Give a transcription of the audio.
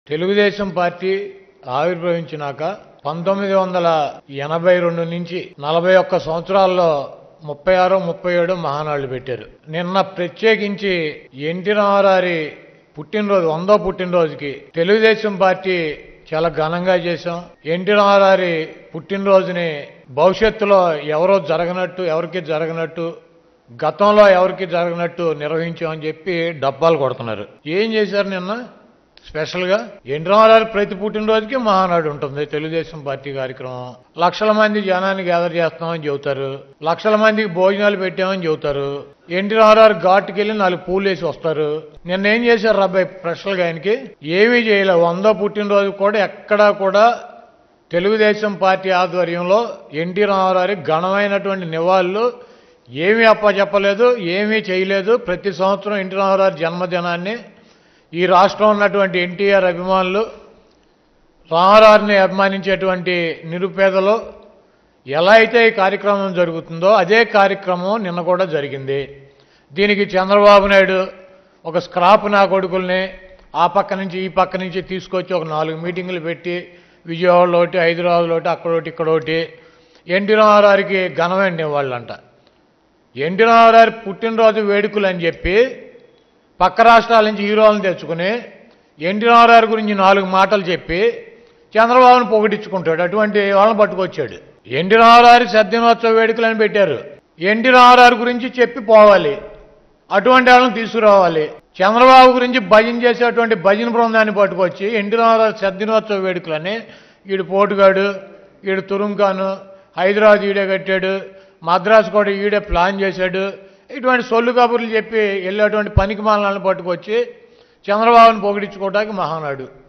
Telugu Desam party ఆవిర్భవించినాక పంతొమ్మిది వందల ఎనభై రెండు నుంచి నలభై ఒక్క సంవత్సరాల్లో ముప్పై ఆరు ముప్పై ఏడు మహానాళ్ళు పెట్టారు నిన్న ప్రత్యేకించి ఎన్టీ రామారారి పుట్టినరోజు వందో పుట్టినరోజుకి తెలుగుదేశం పార్టీ చాలా ఘనంగా చేశాం ఎన్టీ రామారారి పుట్టినరోజుని భవిష్యత్తులో ఎవరో జరగనట్టు ఎవరికి జరగనట్టు గతంలో ఎవరికి జరగనట్టు నిర్వహించామని చెప్పి డబ్బాలు కొడుతున్నారు ఏం చేశారు నిన్న స్పెషల్గా ఎన్టీ రామారావు ప్రతి పుట్టినరోజుకి మహానాడు ఉంటుంది తెలుగుదేశం పార్టీ కార్యక్రమం లక్షల మంది జనాన్ని గ్యాదర్ చేస్తామని చెబుతారు లక్షల మందికి భోజనాలు పెట్టామని చెబుతారు ఎన్టీ రామారావు ఘాటుకి వెళ్ళి నాలుగు పూలు వేసి వస్తారు నిన్న ఏం చేశారు అబ్బాయి స్పెషల్గా ఆయనకి ఏమీ చేయలే వందో పుట్టినరోజు కూడా ఎక్కడా కూడా తెలుగుదేశం పార్టీ ఆధ్వర్యంలో ఎన్టీ రామారావు ఘనమైనటువంటి నివాళులు ఏమీ అప్పచెప్పలేదు ఏమీ చేయలేదు ప్రతి సంవత్సరం ఎన్టీ రామారావు జన్మదినాన్ని ఈ రాష్ట్రం ఉన్నటువంటి ఎన్టీఆర్ అభిమానులు రామారావుని అభిమానించేటువంటి నిరుపేదలు ఎలా అయితే ఈ కార్యక్రమం జరుగుతుందో అదే కార్యక్రమం నిన్న కూడా జరిగింది దీనికి చంద్రబాబు నాయుడు ఒక స్క్రాప్ నా కొడుకుల్ని ఆ పక్క నుంచి ఈ పక్క నుంచి తీసుకొచ్చి ఒక నాలుగు మీటింగులు పెట్టి విజయవాడలో ఒకటి హైదరాబాద్లో ఒకటి అక్కడ ఒకటి ఇక్కడ ఒకటి ఎన్టీ రామారావుకి ఘనమైన వాళ్ళంట ఎన్టీ రామారావు పుట్టినరోజు వేడుకలు అని చెప్పి పక్క రాష్ట్రాల నుంచి హీరోలను తెచ్చుకుని ఎన్టీ రామారావు గురించి నాలుగు మాటలు చెప్పి చంద్రబాబును పొగిడించుకుంటాడు అటువంటి వాళ్ళని పట్టుకొచ్చాడు ఎన్టీ రామారావు సద్దినోత్సవ వేడుకలు అని పెట్టారు ఎన్టీ రామారావు గురించి చెప్పి పోవాలి అటువంటి వాళ్ళని తీసుకురావాలి చంద్రబాబు గురించి భజన చేసేటువంటి భజన బృందాన్ని పట్టుకొచ్చి ఎన్టీ రామారావు సద్దినోత్సవ వేడుకలని ఈడు పోటుగాడు ఈడు తురుంకాను హైదరాబాద్ ఈడే కట్టాడు మద్రాసు కూడా ఈడే ప్లాన్ చేశాడు ఇటువంటి సొల్లు కబుర్లు చెప్పి వెళ్ళేటువంటి పనికి మాలను పట్టుకొచ్చి చంద్రబాబును పొగిడించుకోవడానికి మహానాడు